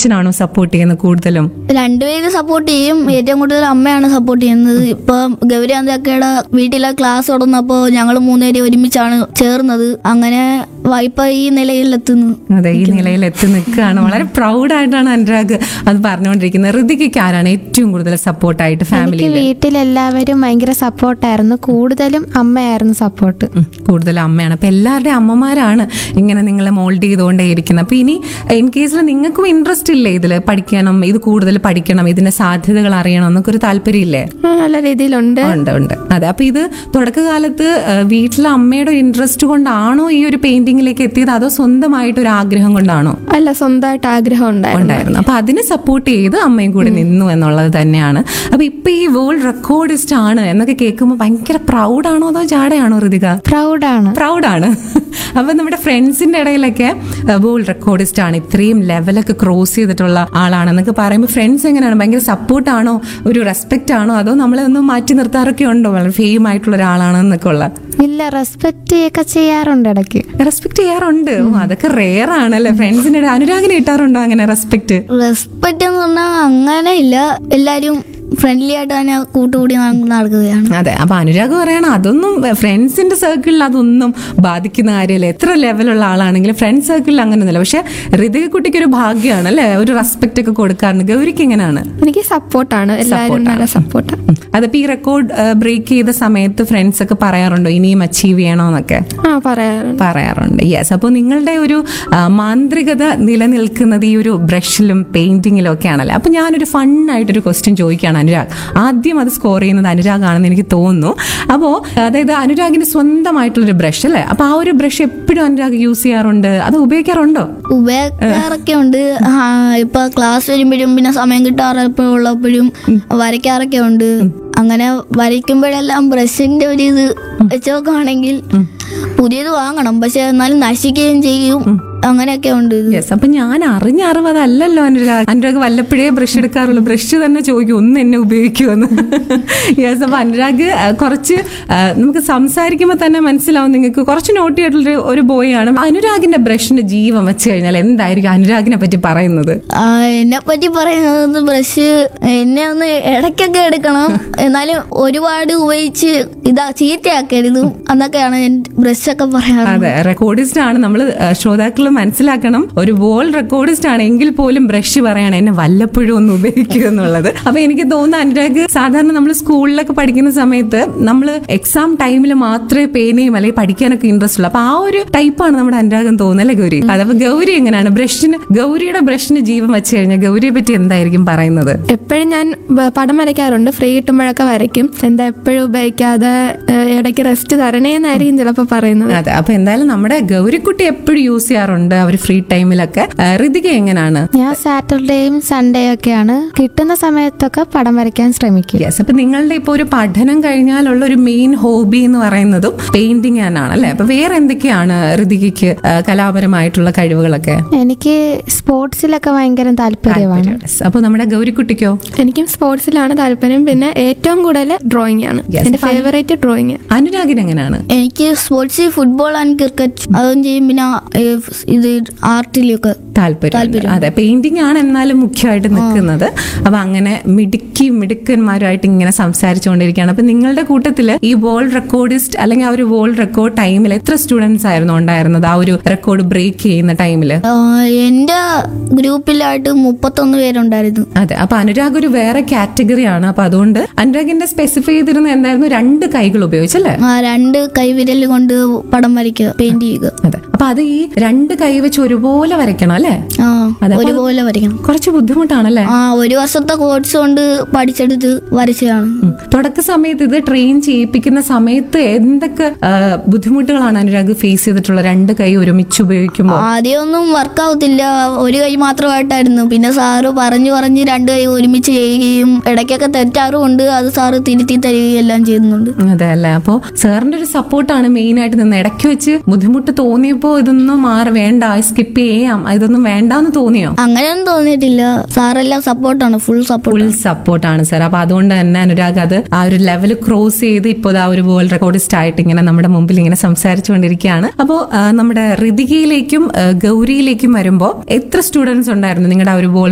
അച്ഛനാണോ support ചെയ്യുന്നത് കൂടുതലും രണ്ടുപേരും സപ്പോർട്ട് ചെയ്യും ഏറ്റവും കൂടുതൽ അമ്മയാണ് സപ്പോർട്ട് ചെയ്യുന്നത് ഇപ്പൊ ഗൗരി അന്തക്കയുടെ വീട്ടിലെ ക്ലാസ് തുടർന്നപ്പോ ഞങ്ങൾ മൂന്നുപേരും ഒരുമിച്ചാണ് ചേർന്നത് അങ്ങനെ വായ്പ ഈ നിലയിലെത്തുന്നു അതെ ഈ നിലയിൽ എത്തി നിൽക്കുകയാണ് വളരെ പ്രൗഡായിട്ടാണ് അനുരാഗ് അത് പറഞ്ഞുകൊണ്ടിരിക്കുന്നത് ഋതികയ്ക്ക് ആരാണ് ഏറ്റവും കൂടുതൽ സപ്പോർട്ടായിട്ട് എനിക്ക് ഫാമിലിയിൽ വീട്ടിലെല്ലാവരും ഭയങ്കര സപ്പോർട്ടായിരുന്നു കൂടുതലും അമ്മയായിരുന്നു സപ്പോർട്ട് ഉം, കൂടുതൽ അമ്മയാണ് അപ്പൊ എല്ലാവരുടെയും അമ്മമാരാണ് ഇങ്ങനെ നിങ്ങളെ മോൾഡ് ചെയ്തുകൊണ്ടേ ഇരിക്കുന്നത് അപ്പൊ ഇനി ഇൻ കേസിൽ നിങ്ങൾക്കും ഇൻട്രസ്റ്റ് ഇല്ലേ ഇതിൽ പഠിക്കണം ഇത് കൂടുതൽ പഠിക്കണം ഇതിന്റെ സാധ്യതകൾ അറിയണം എന്നൊക്കെ ഒരു താല്പര്യമില്ലേ നല്ല രീതിയിലുണ്ട് ഉണ്ട് ഉണ്ട് അതെ അപ്പൊ ഇത് തുടക്കകാലത്ത് ആ, വീട്ടിലെ അമ്മയുടെ ഇൻട്രസ്റ്റ് കൊണ്ടാണോ ഈ ഒരു പെയിന്റിങ്ങിലേക്ക് എത്തിയത് അതോ സ്വന്തമായിട്ട് ഒരു ആഗ്രഹം കൊണ്ടാണോ അല്ല സ്വന്തമായിട്ട് ആഗ്രഹം ഉണ്ടായിരുന്നു ഉണ്ടായിരുന്നു അപ്പൊ അതിനെ സപ്പോർട്ട് ചെയ്ത് അമ്മയും കൂടി നിന്നു എന്നുള്ളത് തന്നെയാണ് അപ്പൊ ഇപ്പൊ ഈ വേൾഡ് റെക്കോർഡിസ്റ്റ് ആണ് എന്നൊക്കെ കേൾക്കുമ്പോൾ ഭയങ്കര പ്രൗഡാണോ അതോ ജാടയാണോ ഋതിക പ്രൗഡാണ് പ്രൗഡാണ് അപ്പൊ നമ്മുടെ ഫ്രണ്ട്സിന്റെ ഇടയിലൊക്കെ വേൾഡ് റെക്കോർഡിസ്റ്റ് ആണ് ഇത്രയും ലെവലൊക്കെ ക്രോസ് ചെയ്തിട്ടുള്ള ആളാണെന്നൊക്കെ പറയുമ്പോൾ ഫ്രണ്ട്സ് എങ്ങനെയാണ് ഭയങ്കര സപ്പോർട്ടാണോ ഒരു റെസ്പെക്റ്റ് ആണോ അതോ നമ്മളെ ഒന്ന് മാറ്റി നിർത്താറൊക്കെ ഉണ്ടോ വളരെ ഫെയിം ആയിട്ടുള്ള ഒരാളാണെന്നൊക്കെ ഉള്ള ഇല്ല റെസ്പെക്ട് ഒക്കെ ചെയ്യാറുണ്ട് ഇടയ്ക്ക് റെസ്പെക്ട് ചെയ്യാറുണ്ട് ഓ, അതൊക്കെ റെയർ ആണല്ലേ ഫ്രണ്ട്സിന്റെ ഇടയിൽ അനുരാഗിന് കിട്ടാറുണ്ടോ അങ്ങനെ റെസ്പെക്ട് റെസ്പെക്ട് എന്ന് പറഞ്ഞാൽ അങ്ങനെ ഇല്ല എല്ലാരും ഫ്രണ്ട്ലി ആയിട്ട് തന്നെ കൂട്ടുകൂടി നട- നടക്കുകയാണ് അതെ അപ്പൊ അനുരാഗ് പറയണം അതൊന്നും ഫ്രണ്ട്സിന്റെ സർക്കിളിൽ അതൊന്നും ബാധിക്കുന്ന കാര്യമില്ല എത്ര ലെവലുള്ള ആളാണെങ്കിലും ഫ്രണ്ട് സർക്കിളിൽ അങ്ങനെയൊന്നുമില്ല പക്ഷെ ഋതിക കുട്ടിക്ക് ഒരു ഭാഗ്യമാണ് അല്ലെ ഒരു റെസ്പെക്ട് ഒക്കെ കൊടുക്കാറുണ്ട് ഗൗരിക്ക് എങ്ങനെയാണ് എനിക്ക് സപ്പോർട്ടാണ് എല്ലാവരും നല്ല സപ്പോർട്ടാണ് ഉം. അതിപ്പോ ഈ റെക്കോർഡ് ബ്രേക്ക് ചെയ്ത സമയത്ത് ഫ്രണ്ട്സ് ഒക്കെ പറയാറുണ്ടോ ഇനിയും അച്ചീവ് ചെയ്യണമെന്നൊക്കെ ആ പറയാറുണ്ട് പറയാറുണ്ട് യെസ് അപ്പോൾ നിങ്ങളുടെ ഒരു ആ, മാന്ത്രികത നിലനിൽക്കുന്നത് ഈ ഒരു ബ്രഷിലും പെയിന്റിങ്ങിലും ഒക്കെ ആണല്ലോ അപ്പൊ ഞാനൊരു ഫണ്ണായിട്ടൊരു ക്വസ്റ്റ്യൻ ചോദിക്കുകയാണ് അനുരാഗ് ആദ്യം അത് സ്കോർ ചെയ്യുന്നത് അനുരാഗ് ആണെന്ന് എനിക്ക് തോന്നുന്നു അപ്പോൾ അതായത് അനുരാഗിന് സ്വന്തമായിട്ടുള്ളൊരു ബ്രഷ് അല്ലേ അപ്പൊ ആ ഒരു ബ്രഷ് എപ്പോഴും അനുരാഗ് യൂസ് ചെയ്യാറുണ്ട് അത് ഉപയോഗിക്കാറുണ്ടോ ഉപയോഗിക്കാറൊക്കെ ഉണ്ട് ആ, ഇപ്പൊ ക്ലാസ് വരുമ്പോഴും പിന്നെ സമയം കിട്ടാറപ്പോൾ ഉള്ളപ്പോഴും വരയ്ക്കാറൊക്കെ ഉണ്ട് അങ്ങനെ വരയ്ക്കുമ്പോഴെല്ലാം ബ്രഷിന്റെ ഒരു ഇത് വെച്ച് നോക്കുകയാണെങ്കിൽ പുതിയത് വാങ്ങണം പക്ഷെ എന്നാലും നശിക്കുകയും ചെയ്യും അങ്ങനെയൊക്കെ ഉണ്ട് ഇത് യെസ് അപ്പൊ ഞാൻ അറിഞ്ഞ അറിവ് അതല്ലല്ലോ അനുരാഗ് അനുരാഗ് വല്ലപ്പോഴേ ബ്രഷ് എടുക്കാറുള്ളൂ ബ്രഷ് തന്നെ ചോദിക്കും ഒന്ന് എന്നെ ഉപയോഗിക്കുമെന്ന് യെസ് അപ്പൊ അനുരാഗ് ആ, കുറച്ച് ആ, നമുക്ക് സംസാരിക്കുമ്പോൾ തന്നെ മനസ്സിലാവും നിങ്ങൾക്ക് കുറച്ച് നോട്ടി ആയിട്ടുള്ള ഒരു ബോയ് ആണ് അനുരാഗിന്റെ ബ്രഷിന്റെ ജീവൻ വെച്ച് കഴിഞ്ഞാൽ എന്തായിരിക്കും അനുരാഗിനെ പറ്റി പറയുന്നത് ആ, എന്നെ പറ്റി പറയുന്നത് ബ്രഷ് എന്നെ ഒന്ന് ഇടയ്ക്കൊക്കെ എടുക്കണം എന്നാലും ഒരുപാട് ഉപയോഗിച്ച് ഇതാ ചീത്തയാക്കരുത് എന്നൊക്കെയാണ് ബ്രഷൊക്കെ പറയാറ് അതെ റെക്കോർഡിസ്റ്റ് ആണ് നമ്മൾ ശ്രോതാക്കൾ മനസ്സിലാക്കണം ഒരു വോൾ റെക്കോർഡിസ്റ്റ് ആണ് എങ്കിൽ പോലും ബ്രഷ് പറയണം എന്നെ വല്ലപ്പോഴും ഒന്ന് ഉപയോഗിക്കുക എന്നുള്ളത് അപ്പൊ എനിക്ക് തോന്നുന്നു അനുരാഗ് സാധാരണ നമ്മൾ സ്കൂളിലൊക്കെ പഠിക്കുന്ന സമയത്ത് നമ്മൾ എക്സാം ടൈമിൽ മാത്രമേ പേനയും അല്ലെങ്കിൽ പഠിക്കാനൊക്കെ ഇൻട്രസ്റ്റ് ഉള്ളൂ അപ്പൊ ആ ഒരു ടൈപ്പാണ് നമ്മുടെ അനുരാഗം തോന്നുന്നത് അല്ലേ ഗൗരി അതപ്പോ ഗൗരി എങ്ങനെയാണ് ബ്രഷിന് ഗൗരിയുടെ ബ്രഷിന് ജീവൻ വെച്ച് കഴിഞ്ഞാൽ ഗൗരിയെ പറ്റി എന്തായിരിക്കും പറയുന്നത് എപ്പോഴും ഞാൻ ബ- പടം വരയ്ക്കാറുണ്ട് ഫ്രീ കിട്ടുമ്പോഴൊക്കെ വരയ്ക്കും എന്താ എപ്പോഴും ഉപയോഗിക്കാതെ ഏഹ്, ഇടയ്ക്ക് റെസ്റ്റ് തരണേന്നായിരിക്കും ചിലപ്പോൾ പറയുന്നത് അതെ അപ്പൊ എന്തായാലും നമ്മുടെ ഗൗരിക്കുട്ടി എപ്പോഴും യൂസ് ചെയ്യാറുണ്ട് അവർ ഫ്രീ ടൈമിലൊക്കെ ആ, ഋതിക എങ്ങനെയാണ് ഞാൻ സാറ്റർഡേയും സൺഡേയും ഒക്കെയാണ് കിട്ടുന്ന സമയത്തൊക്കെ പടം വരയ്ക്കാൻ ശ്രമിക്കും യെസ് അപ്പൊ നിങ്ങളുടെ ഇപ്പൊ ഒരു പഠനം കഴിഞ്ഞാലുള്ള ഒരു മെയിൻ ഹോബി എന്ന് പറയുന്നതും പെയിന്റിങ് തന്നെയാണ് അല്ലെ അപ്പൊ വേറെ എന്തൊക്കെയാണ് ഋതികയ്ക്ക് ആ, കലാപരമായിട്ടുള്ള കഴിവുകളൊക്കെ എനിക്ക് സ്പോർട്സിലൊക്കെ ഭയങ്കര താല്പര്യമാണ് Yes. അപ്പൊ നമ്മുടെ ഗൗരിക്കുട്ടിക്കോ എനിക്കും സ്പോർട്സിലാണ് താല്പര്യം പിന്നെ ഏറ്റവും കൂടുതൽ ഡ്രോയിങ് ആണ് Yes. എന്റെ ഫേവറേറ്റ് ഡ്രോയിങ് അനുരാഗിന് എങ്ങനെയാണ് എനിക്ക് സ്പോർട്സ് ഫുട്ബോൾ ആൻഡ് ക്രിക്കറ്റ് അതും ചെയ്യും പിന്നെ ഏ, ഇത് ആർട്ടിലൊക്കെ താല്പര്യം അതെ പെയിന്റിംഗ് ആണ് എന്നാലും മുഖ്യമായിട്ട് നിൽക്കുന്നത് അപ്പൊ അങ്ങനെ മിടുക്കി മിടുക്കന്മാരുമായിട്ട് ഇങ്ങനെ സംസാരിച്ചുകൊണ്ടിരിക്കുകയാണ് അപ്പൊ നിങ്ങളുടെ കൂട്ടത്തില് ഈ വേൾഡ് റെക്കോർഡിസ്റ്റ് അല്ലെങ്കിൽ ആ ഒരു വേൾഡ് റെക്കോർഡ് ടൈമിൽ എത്ര സ്റ്റുഡൻസ് ആയിരുന്നു ഉണ്ടായിരുന്നത് ആ ഒരു റെക്കോർഡ് ബ്രേക്ക് ചെയ്യുന്ന ടൈമില് ആ, എന്റെ ഗ്രൂപ്പിലായിട്ട് മുപ്പത്തൊന്ന് പേരുണ്ടായിരുന്നു അതെ അപ്പൊ അനുരാഗ് ഒരു വേറെ കാറ്റഗറി ആണ് അപ്പൊ അതുകൊണ്ട് അനുരാഗിന്റെ സ്പെസിഫൈ ചെയ്തിരുന്ന എന്തായിരുന്നു രണ്ട് കൈകൾ ഉപയോഗിച്ചല്ലേ ആ രണ്ട് കൈവിരൽ കൊണ്ട് പടം വരയ്ക്കുക പെയിന്റ് ചെയ്യുക അതെ അപ്പൊ അത് ഈ രണ്ട് കൈ വെച്ച് ഒരുപോലെ വരയ്ക്കണം അല്ലേ ആ അതെ, അപ്പൊ ഒരുപോലെ വരയ്ക്കണം കുറച്ച് ബുദ്ധിമുട്ടാണല്ലേ ആ ഒരു വർഷത്തെ കോഴ്സ് കൊണ്ട് പഠിച്ചെടുത്ത് വരച്ചതാണ് ഉം. തുടക്ക സമയത്ത് ഇത് ട്രെയിൻ ചെയ്യിപ്പിക്കുന്ന സമയത്ത് എന്തൊക്കെ ആ, ബുദ്ധിമുട്ടുകളാണ് അനുരാഗ് ഫേസ് ചെയ്തിട്ടുള്ള രണ്ട് കൈ ഒരുമിച്ച് ഉപയോഗിക്കുമ്പോൾ ആദ്യമൊന്നും വർക്കാവത്തില്ല ഒരു കൈ മാത്രമായിട്ടായിരുന്നു പിന്നെ സാറ് പറഞ്ഞു പറഞ്ഞ് രണ്ട് കൈ ഒരുമിച്ച് ചെയ്യുകയും ഇടയ്ക്കൊക്കെ തെറ്റാറുമുണ്ട് അത് സാറ് തിരുത്തി തരികയും എല്ലാം ചെയ്യുന്നുണ്ട് അതെ അല്ലേ അപ്പോ സാറിന്റെ ഒരു സപ്പോർട്ടാണ് മെയിൻ ആയിട്ട് നിന്ന് ഇടയ്ക്ക് വെച്ച് ബുദ്ധിമുട്ട് തോന്നിയപ്പോ ഇതൊന്നും മാറി വേണ്ട സ്കിപ്പ് ചെയ്യാം ഇതൊന്നും വേണ്ടാന്ന് തോന്നിയോ അങ്ങനെയൊന്നും തോന്നിയിട്ടില്ല സാറെല്ലാം സപ്പോർട്ടാണ് ഫുൾ സപ്പോർട്ട് ഫുൾ സപ്പോർട്ടാണ് സാർ അപ്പൊ അതുകൊണ്ട് തന്നെ അനുരാഗ് അത് ആ ഒരു ലെവൽ ക്രോസ് ചെയ്ത് ഇപ്പോൾ ആ ഒരു വേൾഡ് റെക്കോർഡിസ്റ്റ് ആയിട്ട് ഇങ്ങനെ നമ്മുടെ മുമ്പിൽ ഇങ്ങനെ സംസാരിച്ചുകൊണ്ടിരിക്കുകയാണ് അപ്പോൾ നമ്മുടെ ഋതികയിലേക്കും ആ, ഗൗരിയിലേക്കും വരുമ്പോൾ എത്ര സ്റ്റുഡൻസ് ഉണ്ടായിരുന്നു നിങ്ങളുടെ ആ ഒരു വേൾഡ്